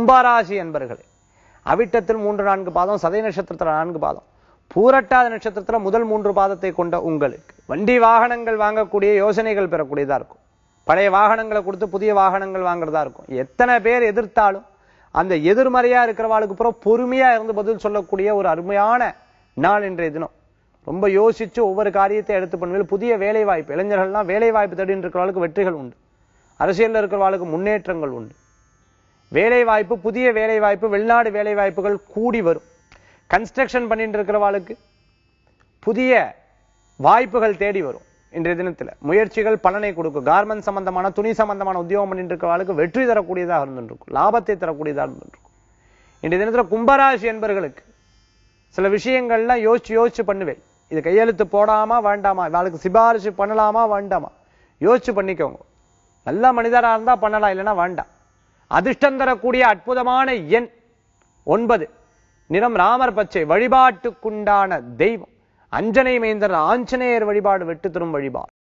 கும்பராசி என்பர்களே அவிட்டத்தில் மூன்று நான்கு பாதம் சதய நட்சத்திரத்துல நான்கு பாதம் பூரட்டாத நட்சத்திரத்துல முதல் மூன்று பாதத்தை கொண்ட உங்களுக்கு வண்டி வாகனங்கள் வாங்கக்கூடிய யோசனைகள் பெறக்கூடியதா இருக்கும் பழைய வாகனங்களை கொடுத்து புதிய வாகனங்கள் வாங்குறதா இருக்கும் எத்தனை பேர் எதிர்த்தாலும் அந்த எதிர்மறையா இருக்கிறவாளுக்கு அப்புறம் பொறுமையா இருந்து பதில் சொல்லக்கூடிய ஒரு அருமையான நாள் இன்றைய தினம் ரொம்ப யோசிச்சு ஒவ்வொரு காரியத்தை எடுத்து பண்ணுவேன் புதிய வேலை வாய்ப்பு இளைஞர்கள்லாம் வேலை வாய்ப்பு தேடிட்டு இருக்கிறவளுக்கு வெற்றிகள் உண்டு அரசியல்ல இருக்கிறவளுக்கு முன்னேற்றங்கள் உண்டு வேலை வாய்ப்பு புதிய வேலை வாய்ப்பு வெளிநாடு வேலை வாய்ப்புகள் கூடி வரும் கன்ஸ்ட்ரக்ஷன் பண்ணிட்டு இருக்கிறவாளுக்கு புதிய வாய்ப்புகள் தேடி வரும் இன்றைய தினத்துல முயற்சிகள் பலனை கொடுக்கும் கார்மெண்ட் சம்பந்தமான துணி சம்பந்தமான உத்தியோகம் பண்ணிட்டு இருக்கிறவளுக்கு வெற்றி தரக்கூடியதாக இருந்துருக்கும் லாபத்தை தரக்கூடியதாக இருந்துருக்கும் இன்றைய தினத்துல கும்பராசி என்பர்களுக்கு சில விஷயங்கள்லாம் யோசிச்சு யோசிச்சு பண்ணுவேன் இது கையெழுத்து போடாமா வேண்டாமா இவாளுக்கு சிபாரிசு பண்ணலாமா வேண்டாமா யோசிச்சு பண்ணிக்கோங்க நல்ல மனிதரா இருந்தா பண்ணலாம் இல்லைன்னா வேண்டாம் அதிர்ஷ்டம் தரக்கூடிய அற்புதமான எண் ஒன்பது நிறம் ராமர் பச்சை வழிபாட்டுக்குண்டான தெய்வம் அஞ்சனை மைந்தர் ஆஞ்சநேயர் வழிபாடு வெட்டு தரும் வழிபாடு